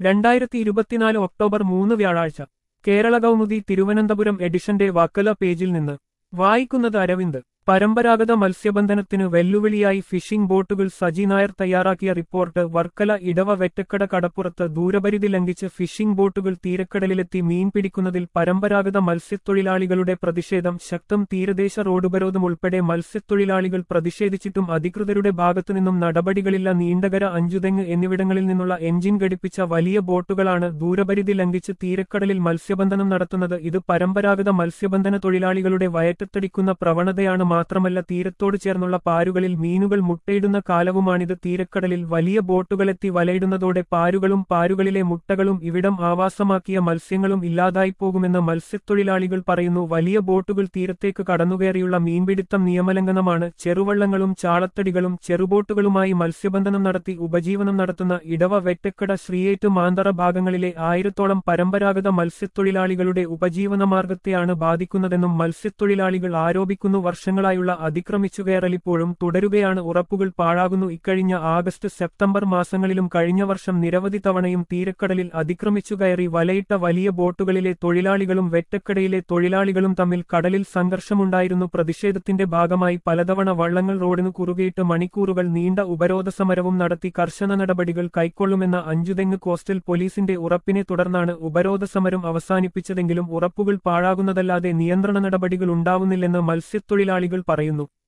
രണ്ടായിരത്തി ഇരുപത്തിനാല് ഒക്ടോബർ മൂന്ന് വ്യാഴാഴ്ച കേരള കൗമുദി തിരുവനന്തപുരം എഡിഷന്റെ വക്കല പേജിൽ നിന്ന് വായിക്കുന്നത് അരവിന്ദ് പരമ്പരാഗത മത്സ്യബന്ധനത്തിന് വെല്ലുവിളിയായി ഫിഷിംഗ് ബോട്ടുകൾ സജി നായർ തയ്യാറാക്കിയ റിപ്പോർട്ട് വർക്കല ഇടവ വെറ്റക്കട കടപ്പുറത്ത് ദൂരപരിധി ലംഘിച്ച് ഫിഷിംഗ് ബോട്ടുകൾ തീരക്കടലിലെത്തി മീൻ പിടിക്കുന്നതിൽ പരമ്പരാഗത മത്സ്യത്തൊഴിലാളികളുടെ പ്രതിഷേധം ശക്തം തീരദേശ റോഡുപരോധം ഉൾപ്പെടെ മത്സ്യത്തൊഴിലാളികൾ പ്രതിഷേധിച്ചിട്ടും അധികൃതരുടെ ഭാഗത്തുനിന്നും നടപടികളില്ല നീണ്ടകര അഞ്ചുതെങ്ങ് എന്നിവിടങ്ങളിൽ നിന്നുള്ള എഞ്ചിൻ ഘടിപ്പിച്ച വലിയ ബോട്ടുകളാണ് ദൂരപരിധി ലംഘിച്ച് തീരക്കടലിൽ മത്സ്യബന്ധനം നടത്തുന്നത് ഇത് പരമ്പരാഗത മത്സ്യബന്ധന തൊഴിലാളികളുടെ വയറ്റത്തടിക്കുന്ന പ്രവണതയാണ് മാത്രമല്ല തീരത്തോട് ചേർന്നുള്ള പാരുകളിൽ മീനുകൾ മുട്ടയിടുന്ന കാലവുമാണിത് തീരക്കടലിൽ വലിയ ബോട്ടുകളെത്തി വലയിടുന്നതോടെ പാരുകളും പാരുകളിലെ മുട്ടകളും ഇവിടം ആവാസമാക്കിയ മത്സ്യങ്ങളും ഇല്ലാതായിപ്പോകുമെന്ന് മത്സ്യത്തൊഴിലാളികൾ പറയുന്നു വലിയ ബോട്ടുകൾ തീരത്തേക്ക് കടന്നുകയറിയുള്ള മീൻപിടുത്തം നിയമലംഘനമാണ് ചെറുവള്ളങ്ങളും ചാളത്തടികളും ചെറുബോട്ടുകളുമായി മത്സ്യബന്ധനം നടത്തി ഉപജീവനം നടത്തുന്ന ഇടവ വെറ്റക്കട ശ്രീയേറ്റ് മാന്തറ ഭാഗങ്ങളിലെ ആയിരത്തോളം പരമ്പരാഗത മത്സ്യത്തൊഴിലാളികളുടെ ഉപജീവനമാർഗത്തെയാണ് ബാധിക്കുന്നതെന്നും മത്സ്യത്തൊഴിലാളികൾ ആരോപിക്കുന്നു വർഷങ്ങളായുള്ള അതിക്രമിച്ചുകയറലിപ്പോഴും തുടരുകയാണ് ഉറപ്പുകൾ പാഴാകുന്നു ഇക്കഴിഞ്ഞ ആഗസ്റ്റ് സെപ്റ്റംബർ മാസങ്ങളിലും കഴിഞ്ഞ വർഷം നിരവധി തവണയും തീരക്കടലിൽ അതിക്രമിച്ചുകയറി വലയിട്ട വലിയ ബോട്ടുകളിലെ തൊഴിലാളികളും വെറ്റക്കടയിലെ തൊഴിലാളികളും തമ്മിൽ കടലിൽ സംഘർഷമുണ്ടായിരുന്നു പ്രതിഷേധത്തിന്റെ ഭാഗമായി പലതവണ വള്ളങ്ങൾ റോഡിനു കുറുകെയിട്ട് മണിക്കൂറുകൾ നീണ്ട ഉപരോധ സമരവും നടത്തി കർശന നടപടികൾ കൈക്കൊള്ളുമെന്ന അഞ്ചുതെങ്ങ് കോസ്റ്റൽ പോലീസിന്റെ ഉറപ്പിനെ തുടർന്നാണ് ഉപരോധ സമരം അവസാനിപ്പിച്ചതെങ്കിലും ഉറപ്പുകൾ പാഴാകുന്നതല്ലാതെ നിയന്ത്രണ നടപടികൾ ഉണ്ടാവുന്നില്ലെന്ന് മത്സ്യത്തൊഴിലാളികൾ പറയുന്നു